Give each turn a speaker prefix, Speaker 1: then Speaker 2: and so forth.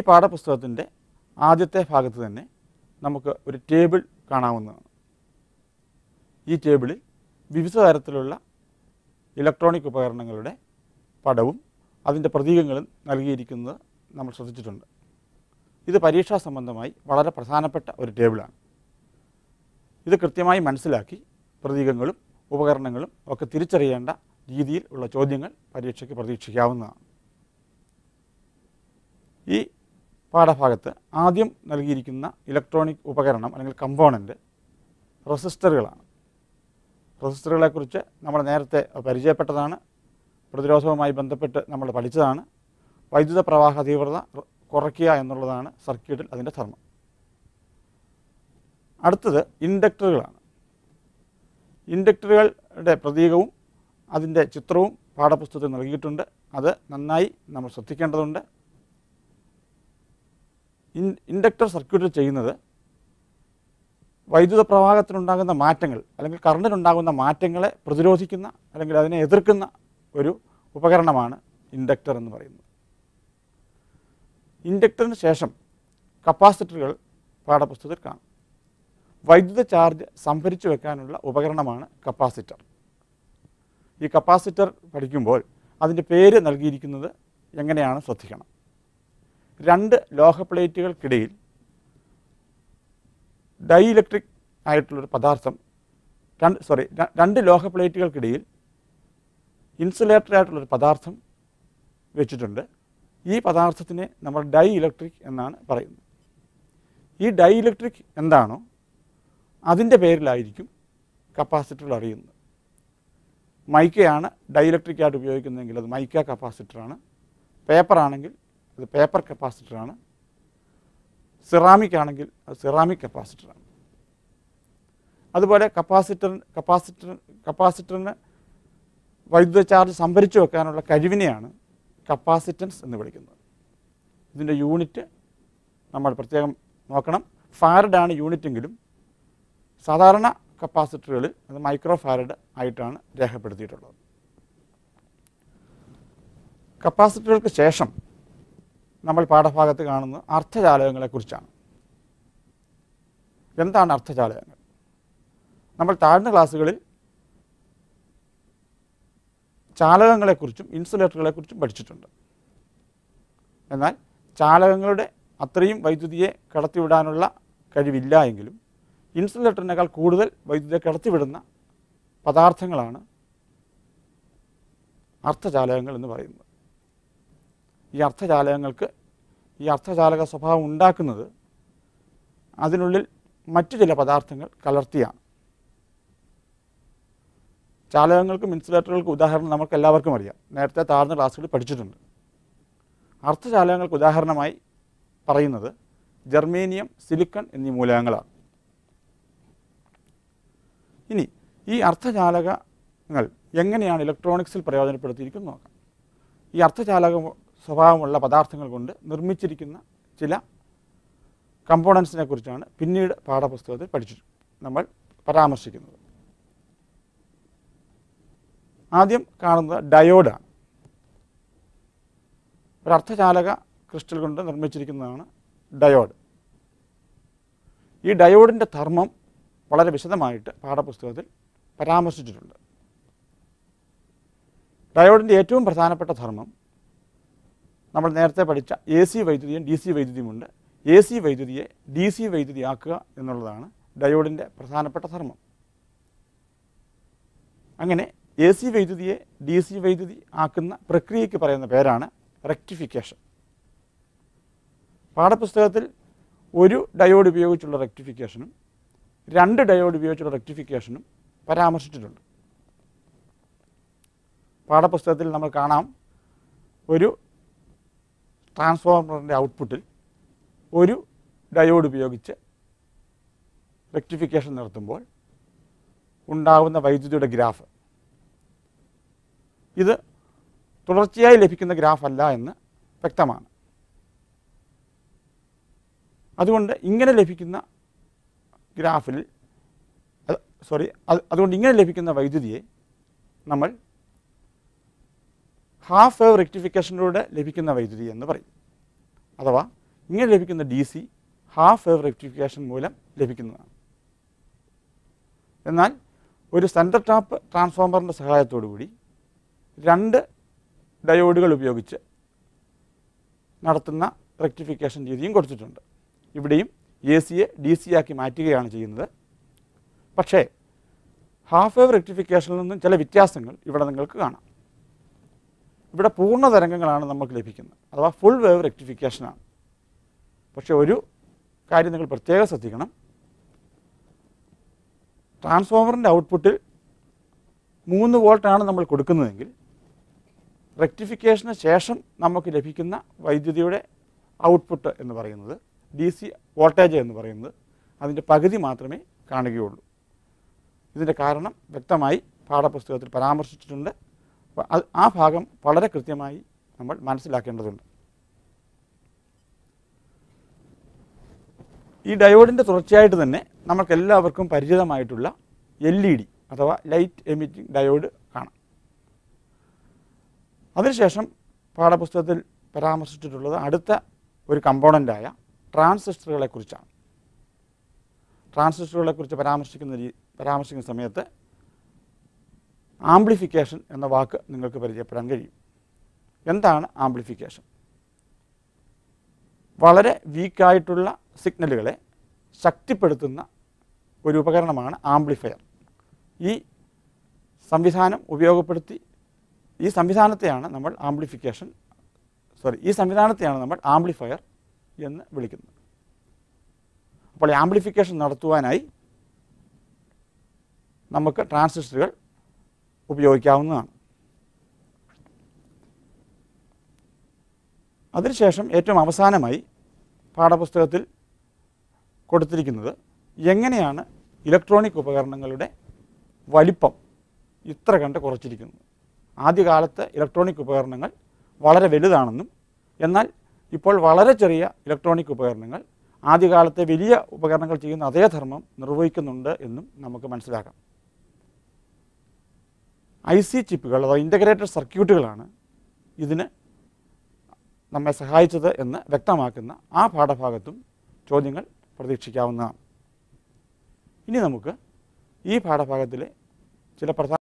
Speaker 1: പാഠപുസ്തകത്തിൻ്റെ ആദ്യത്തെ ഭാഗത്ത് തന്നെ നമുക്ക് ഒരു ടേബിൾ കാണാവുന്നതാണ് ഈ ടേബിളിൽ വിവിധ തരത്തിലുള്ള ഇലക്ട്രോണിക് ഉപകരണങ്ങളുടെ പടവും അതിൻ്റെ പ്രതീകങ്ങളും നൽകിയിരിക്കുന്നത് നമ്മൾ ശ്രദ്ധിച്ചിട്ടുണ്ട് ഇത് പരീക്ഷാ സംബന്ധമായി വളരെ പ്രധാനപ്പെട്ട ഒരു ടേബിളാണ് ഇത് കൃത്യമായി മനസ്സിലാക്കി പ്രതീകങ്ങളും ഉപകരണങ്ങളും ഒക്കെ തിരിച്ചറിയേണ്ട രീതിയിൽ ഉള്ള ചോദ്യങ്ങൾ പരീക്ഷയ്ക്ക് പ്രതീക്ഷിക്കാവുന്നതാണ് ഈ പാഠഭാഗത്ത് ആദ്യം നൽകിയിരിക്കുന്ന ഇലക്ട്രോണിക് ഉപകരണം അല്ലെങ്കിൽ കമ്പോണൻ്റ് റെസിസ്റ്ററുകളാണ് റെസിസ്റ്ററുകളെക്കുറിച്ച് നമ്മൾ നേരത്തെ പരിചയപ്പെട്ടതാണ് പ്രതിരോധവുമായി ബന്ധപ്പെട്ട് നമ്മൾ പഠിച്ചതാണ് വൈദ്യുത പ്രവാഹ തീവ്രത റ- കുറയ്ക്കുക എന്നുള്ളതാണ് സർക്യൂട്ടിൽ അതിൻ്റെ ധർമ്മം അടുത്തത് ഇൻഡക്ടറുകളാണ് ഇൻഡക്ടറുകളുടെ പ്രതീകവും അതിൻ്റെ ചിത്രവും പാഠപുസ്തകത്തിൽ നൽകിയിട്ടുണ്ട് അത് നന്നായി നമ്മൾ ശ്രദ്ധിക്കേണ്ടതുണ്ട് ഇൻ ഇൻഡക്ടർ സർക്യൂട്ടിൽ ചെയ്യുന്നത് വൈദ്യുത പ്രവാഹത്തിനുണ്ടാകുന്ന മാറ്റങ്ങൾ അല്ലെങ്കിൽ കറണ്ടിനുണ്ടാകുന്ന മാറ്റങ്ങളെ പ്രതിരോധിക്കുന്ന അല്ലെങ്കിൽ അതിനെ എതിർക്കുന്ന ഒരു ഉപകരണമാണ് ഇൻഡക്ടർ എന്ന് പറയുന്നത് ഇൻഡക്ടറിന് ശേഷം കപ്പാസിറ്ററുകൾ പാഠപുസ്തകത്തിൽ കാണും വൈദ്യുത ചാർജ് സംഭരിച്ചു വെക്കാനുള്ള ഉപകരണമാണ് കപ്പാസിറ്റർ ഈ കപ്പാസിറ്റർ പഠിക്കുമ്പോൾ അതിൻ്റെ പേര് നൽകിയിരിക്കുന്നത് എങ്ങനെയാണ് ശ്രദ്ധിക്കണം രണ്ട് ലോഹ പ്ലേറ്റുകൾക്കിടയിൽ ഡൈ ഇലക്ട്രിക് ആയിട്ടുള്ളൊരു പദാർത്ഥം രണ്ട് സോറി രണ്ട് ലോഹ പ്ലേറ്റുകൾക്കിടയിൽ ഇൻസുലേറ്റർ ആയിട്ടുള്ളൊരു പദാർത്ഥം വെച്ചിട്ടുണ്ട് ഈ പദാർത്ഥത്തിനെ നമ്മൾ ഡൈ ഇലക്ട്രിക് എന്നാണ് പറയുന്നത് ഈ ഡൈ ഇലക്ട്രിക് എന്താണോ അതിൻ്റെ പേരിലായിരിക്കും കപ്പാസിറ്ററുകൾ അറിയുന്നത് മൈക്കയാണ് ഡൈ ഇലക്ട്രിക് ആയിട്ട് ഉപയോഗിക്കുന്നതെങ്കിൽ അത് മൈക്ക കപ്പാസിറ്ററാണ് പേപ്പർ ആണെങ്കിൽ അത് പേപ്പർ കപ്പാസിറ്ററാണ് സിറാമിക് ആണെങ്കിൽ അത് സിറാമിക് കപ്പാസിറ്ററാണ് അതുപോലെ കപ്പാസിറ്റർ കപ്പാസിറ്റർ കപ്പാസിറ്ററിന് വൈദ്യുത ചാർജ് സംഭരിച്ചു വെക്കാനുള്ള കഴിവിനെയാണ് കപ്പാസിറ്റൻസ് എന്ന് വിളിക്കുന്നത് ഇതിൻ്റെ യൂണിറ്റ് നമ്മൾ പ്രത്യേകം നോക്കണം ഫാരഡാണ് യൂണിറ്റെങ്കിലും സാധാരണ കപ്പാസിറ്ററുകളിൽ അത് മൈക്രോ ഫാരഡ് ആയിട്ടാണ് രേഖപ്പെടുത്തിയിട്ടുള്ളത് കപ്പാസിറ്ററുകൾക്ക് ശേഷം നമ്മൾ പാഠഭാഗത്ത് കാണുന്നത് അർത്ഥചാലകങ്ങളെക്കുറിച്ചാണ് എന്താണ് അർത്ഥചാലകങ്ങൾ നമ്മൾ താഴ്ന്ന ക്ലാസ്സുകളിൽ ചാലകങ്ങളെക്കുറിച്ചും ഇൻസുലേറ്ററുകളെക്കുറിച്ചും പഠിച്ചിട്ടുണ്ട് എന്നാൽ ചാലകങ്ങളുടെ അത്രയും വൈദ്യുതിയെ കടത്തിവിടാനുള്ള കഴിവില്ല എങ്കിലും ഇൻസുലേറ്ററിനേക്കാൾ കൂടുതൽ വൈദ്യുതിയെ കടത്തിവിടുന്ന പദാർത്ഥങ്ങളാണ് അർത്ഥചാലകങ്ങൾ എന്ന് പറയുന്നത് ഈ അർത്ഥചാലകങ്ങൾക്ക് ഈ അർത്ഥചാലക സ്വഭാവം ഉണ്ടാക്കുന്നത് അതിനുള്ളിൽ മറ്റു ചില പദാർത്ഥങ്ങൾ കലർത്തിയാണ് ചാലകങ്ങൾക്കും ഇൻസുലേറ്ററുകൾക്കും ഉദാഹരണം നമുക്ക് എല്ലാവർക്കും അറിയാം നേരത്തെ താഴ്ന്ന ക്ലാസ്സുകളിൽ പഠിച്ചിട്ടുണ്ട് അർത്ഥചാലകങ്ങൾക്ക് ഉദാഹരണമായി പറയുന്നത് ജർമേനിയം സിലിക്കൺ എന്നീ മൂലകങ്ങളാണ് ഇനി ഈ അർത്ഥചാലകങ്ങൾ എങ്ങനെയാണ് ഇലക്ട്രോണിക്സിൽ പ്രയോജനപ്പെടുത്തിയിരിക്കുന്നത് നോക്കാം ഈ അർത്ഥചാലക സ്വഭാവമുള്ള പദാർത്ഥങ്ങൾ കൊണ്ട് നിർമ്മിച്ചിരിക്കുന്ന ചില കമ്പോണൻസിനെ കുറിച്ചാണ് പിന്നീട് പാഠപുസ്തകത്തിൽ പഠിച്ചു നമ്മൾ പരാമർശിക്കുന്നത് ആദ്യം കാണുന്നത് ഡയോഡാണ് ഒരു അർത്ഥചാലക ക്രിസ്റ്റൽ കൊണ്ട് നിർമ്മിച്ചിരിക്കുന്നതാണ് ഡയോഡ് ഈ ഡയോഡിൻ്റെ ധർമ്മം വളരെ വിശദമായിട്ട് പാഠപുസ്തകത്തിൽ പരാമർശിച്ചിട്ടുണ്ട് ഡയോഡിൻ്റെ ഏറ്റവും പ്രധാനപ്പെട്ട ധർമ്മം നമ്മൾ നേരത്തെ പഠിച്ച എ സി വൈദ്യുതിയും ഡി സി വൈദ്യുതിയുമുണ്ട് എ സി വൈദ്യുതിയെ ഡി സി വൈദ്യുതിയാക്കുക എന്നുള്ളതാണ് ഡയോഡിൻ്റെ പ്രധാനപ്പെട്ട ധർമ്മം അങ്ങനെ എ സി വൈദ്യുതിയെ ഡി സി വൈദ്യുതി ആക്കുന്ന പ്രക്രിയയ്ക്ക് പറയുന്ന പേരാണ് റെക്ടിഫിക്കേഷൻ പാഠപുസ്തകത്തിൽ ഒരു ഡയോഡ് ഉപയോഗിച്ചുള്ള റെക്ടിഫിക്കേഷനും രണ്ട് ഡയോഡ് ഉപയോഗിച്ചുള്ള റെക്ടിഫിക്കേഷനും പരാമർശിച്ചിട്ടുണ്ട് പാഠപുസ്തകത്തിൽ നമ്മൾ കാണാം ഒരു ട്രാൻസ്ഫോമറിൻ്റെ ഔട്ട്പുട്ടിൽ ഒരു ഡയോഡ് ഉപയോഗിച്ച് റെക്ടിഫിക്കേഷൻ നടത്തുമ്പോൾ ഉണ്ടാകുന്ന വൈദ്യുതിയുടെ ഗ്രാഫ് ഇത് തുടർച്ചയായി ലഭിക്കുന്ന ഗ്രാഫ് അല്ല എന്ന് വ്യക്തമാണ് അതുകൊണ്ട് ഇങ്ങനെ ലഭിക്കുന്ന ഗ്രാഫിൽ സോറി അതുകൊണ്ട് ഇങ്ങനെ ലഭിക്കുന്ന വൈദ്യുതിയെ നമ്മൾ ഹാഫ് വേവ് റെക്ടിഫിക്കേഷനിലൂടെ ലഭിക്കുന്ന വൈദ്യുതി എന്ന് പറയും അഥവാ ഇങ്ങനെ ലഭിക്കുന്ന D C half wave rectification മൂലം ലഭിക്കുന്നതാണ് എന്നാൽ ഒരു സെൻറ്റർ ടാപ്പ് ട്രാൻസ്ഫോമറിൻ്റെ സഹായത്തോടു കൂടി രണ്ട് ഡയോഡുകൾ ഉപയോഗിച്ച് നടത്തുന്ന റെക്ടിഫിക്കേഷൻ രീതിയും കൊടുത്തിട്ടുണ്ട് ഇവിടെയും എ സിയെ ഡി സി ആക്കി മാറ്റുകയാണ് ചെയ്യുന്നത് പക്ഷേ ഹാഫ് വേവ് റെക്ടിഫിക്കേഷനിൽ നിന്നും ചില വ്യത്യാസങ്ങൾ ഇവിടെ നിങ്ങൾക്ക് കാണാം ഇവിടെ പൂർണ്ണ തരംഗങ്ങളാണ് നമുക്ക് ലഭിക്കുന്നത് അഥവാ ഫുൾ വേവ് റെക്ടിഫിക്കേഷനാണ് പക്ഷേ ഒരു കാര്യം നിങ്ങൾ പ്രത്യേകം ശ്രദ്ധിക്കണം ട്രാൻസ്ഫോമറിൻ്റെ ഔട്ട്പുട്ടിൽ മൂന്ന് വോൾട്ടാണ് നമ്മൾ കൊടുക്കുന്നതെങ്കിൽ റെക്ടിഫിക്കേഷന് ശേഷം നമുക്ക് ലഭിക്കുന്ന വൈദ്യുതിയുടെ ഔട്ട്പുട്ട് എന്ന് പറയുന്നത് ഡി സി വോൾട്ടേജ് എന്ന് പറയുന്നത് അതിൻ്റെ പകുതി മാത്രമേ കാണുകയുള്ളൂ ഇതിൻ്റെ കാരണം വ്യക്തമായി പാഠപുസ്തകത്തിൽ പരാമർശിച്ചിട്ടുണ്ട് അപ്പോൾ അത് ആ ഭാഗം വളരെ കൃത്യമായി നമ്മൾ മനസ്സിലാക്കേണ്ടതുണ്ട് ഈ ഡയോഡിൻ്റെ തുടർച്ചയായിട്ട് തന്നെ നമുക്ക് എല്ലാവർക്കും പരിചിതമായിട്ടുള്ള എൽ ഇ ഡി അഥവാ ലൈറ്റ് എമിറ്റിംഗ് ഡയോഡ് കാണാം അതിനുശേഷം പാഠപുസ്തകത്തിൽ പരാമർശിച്ചിട്ടുള്ളത് അടുത്ത ഒരു കമ്പോണൻ്റായ ട്രാൻസിസ്റ്ററുകളെക്കുറിച്ചാണ് ട്രാൻസിസ്റ്ററുകളെക്കുറിച്ച് പരാമർശിക്കുന്ന രീ പരാമർശിക്കുന്ന സമയത്ത് ആംപ്ലിഫിക്കേഷൻ എന്ന വാക്ക് നിങ്ങൾക്ക് പരിചയപ്പെടാൻ കഴിയും എന്താണ് ആംപ്ലിഫിക്കേഷൻ വളരെ വീക്കായിട്ടുള്ള സിഗ്നലുകളെ ശക്തിപ്പെടുത്തുന്ന ഒരു ഉപകരണമാണ് ആംപ്ലിഫയർ ഈ സംവിധാനം ഉപയോഗപ്പെടുത്തി ഈ സംവിധാനത്തെയാണ് നമ്മൾ ആംപ്ലിഫിക്കേഷൻ സോറി ഈ സംവിധാനത്തെയാണ് നമ്മൾ ആംപ്ലിഫയർ എന്ന് വിളിക്കുന്നത് അപ്പോൾ ആംപ്ലിഫിക്കേഷൻ നടത്തുവാനായി നമുക്ക് ട്രാൻസിസ്റ്ററുകൾ ഉപയോഗിക്കാവുന്നതാണ് അതിനുശേഷം ഏറ്റവും അവസാനമായി പാഠപുസ്തകത്തിൽ കൊടുത്തിരിക്കുന്നത് എങ്ങനെയാണ് ഇലക്ട്രോണിക് ഉപകരണങ്ങളുടെ വലിപ്പം ഇത്ര കണ്ട് കുറച്ചിരിക്കുന്നത് ആദ്യകാലത്ത് ഇലക്ട്രോണിക് ഉപകരണങ്ങൾ വളരെ വലുതാണെന്നും എന്നാൽ ഇപ്പോൾ വളരെ ചെറിയ ഇലക്ട്രോണിക് ഉപകരണങ്ങൾ ആദ്യകാലത്തെ വലിയ ഉപകരണങ്ങൾ ചെയ്യുന്ന അതേ ധർമ്മം നിർവഹിക്കുന്നുണ്ട് എന്നും നമുക്ക് മനസ്സിലാക്കാം ഐ സി ചിപ്പുകൾ അഥവാ ഇൻ്റഗ്രേറ്റഡ് സർക്യൂട്ടുകളാണ് ഇതിന് നമ്മെ സഹായിച്ചത് എന്ന് വ്യക്തമാക്കുന്ന ആ പാഠഭാഗത്തും ചോദ്യങ്ങൾ പ്രതീക്ഷിക്കാവുന്നതാണ് ഇനി നമുക്ക് ഈ പാഠഭാഗത്തിലെ ചില പ്രധാന